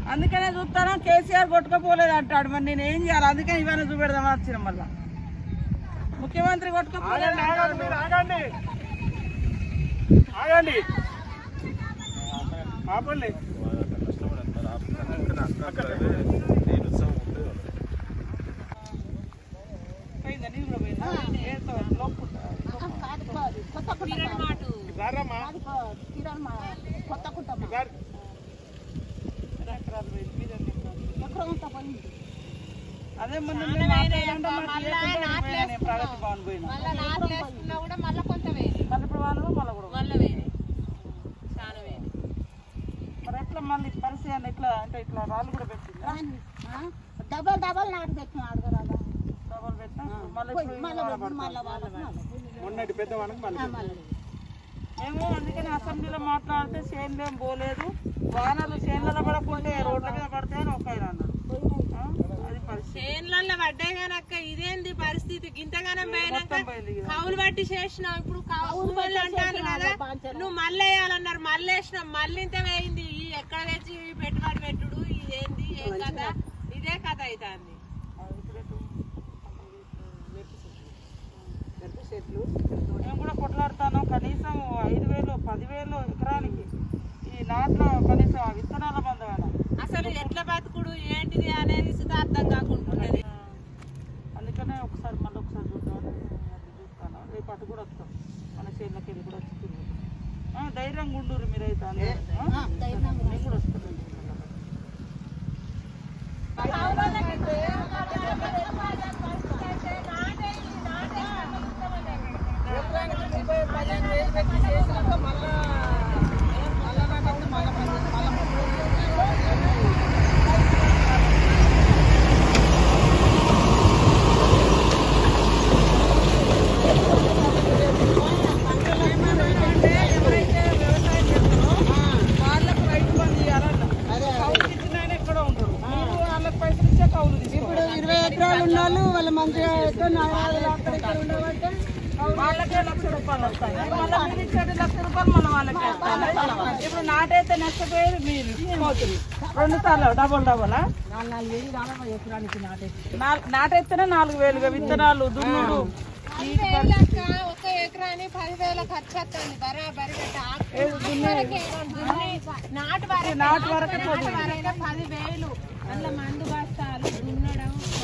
అందుకనే చూస్తాను కేసీఆర్ కొట్టుకపోలేదు అంటాడు మరి నేను ఏం చేయాలి అందుకని ఇవన్నీ చూపెడదామని వచ్చిన మళ్ళా ముఖ్యమంత్రి కొట్టుకపోలేదు ఆగండి మీరు ఆగండి ఆగండి ఆపండి పోయిందా నీళ్ళు కూడా పోయిందా ఏడుతావా? లోపు ఉంటా. రారమ్మా కొత్త కుటుంబం రారు. ఎకరాలు పోయింది, మీద ఎకరాలు. ఎకరం అంతా పోయింది అదే మొన్న మీరు మాట్లాడంటే మరి లేకుండా పోయినా నేను ప్రగతి భవన్ పోయినా మళ్ళా నాట్లు వేసుకున్నా కూడా మళ్ళా కొంత వేరే మళ్ళీ ఇప్పుడు వాళ్ళు మళ్ళీ కూడా మళ్ళా వేరే చాలా వేరే మరి ఎట్లా మళ్ళీ పరిస్థితి అని ఇట్లా అంటే ఇట్లా రాళ్ళు కూడా పెట్టిందా డబల్ డబల్ నాటు పెట్టిన అడగరాదా డబల్ పెట్టినా మళ్ళీ ఇప్పుడు మళ్ళీ మళ్ళీ వాళ్ళకి మొన్నటి పెద్ద వానకు మళ్ళీ మేము అందుకని అసెంబ్లీలో మాట్లాడితే చేనులు ఏం పోలేదు వానలు చేనులలో పడకుంటే రోడ్ల మీద పడితే అని ఒక ఆయన అన్నాడు ఆ? అది పరిస్థితి చేన్లలో పడ్డాయి కానీ అక్క ఇదేంది పరిస్థితి గింతగానం పోయినాక మొత్తం పోయింది ఇక. కౌలు బట్టి చేసినావు ఇప్పుడు కౌలు అంటాను కదా నువ్వు మళ్ళీ వేయాలన్నారు మళ్ళీ వేసినావు మళ్ళీ ఇంత వేయింది ఈ ఎక్కడ తెచ్చి పెట్టుబడి పెట్టుడు ఇదేంది ఏం కథ ఇదే కథ అవుతుంది మేము కూడా కొట్లాడుతాను కనీసం ఐదు వేలు పదివేలు ఎకరానికి ఈ నాట్లో కనీసం ఆ విత్తనాల మందమైన అసలు ఎట్లా బతుకుడు ఏంటిది అనేది సుధా అర్థం కాకుంటున్నది అందుకనే ఒకసారి మళ్ళీ ఒకసారి చూద్దామని అది చూస్తాను రేపు అటు కూడా వస్తాం మన చేనులకి వెళ్ళి కూడా వచ్చి తిరుగుతాం. ఆ, ధైర్యంగా ఉండుర్రు మీరైతే అందరూ. ఆ? నేను కూడా వస్తాను వాళ్ళకి రైతు బంధు ఇవ్వాలన్న కౌలుకి ఇచ్చిన ఆయన ఎక్కడో ఉంటాడు మీరు వాళ్ళకి పైసలు ఇచ్చే కౌలు ఇప్పుడు ఇరవై ఎకరాలు ఉన్న వాళ్ళు వాళ్ళ మంచిగా అక్కడ ఇక్కడ ఉండబట్టే వాళ్ళకే లక్ష రూపాయలు వస్తాయి మళ్ళీ మీరు ఇచ్చేది లక్ష రూపాయలు మన వాళ్ళకి వేస్తాయి ఇప్పుడు నాటైతే నష్టపోయేది మీరు పోతుంది రెండు సార్లు డబల్ డబల్ నాలుగు వేలు రావాలి ఎకరానికి నాటేసి నాటైతేనే నాలుగు వేలుగా విత్తనాలు దున్నుడు వేలక్క ఒక ఎకరాని పదివేల ఖర్చు వస్తుంది బరాబరి నాటు వరకు నాటు వరకే నాటు వరకే పదివేలు అందులో మందు బస్తాలు దున్నడం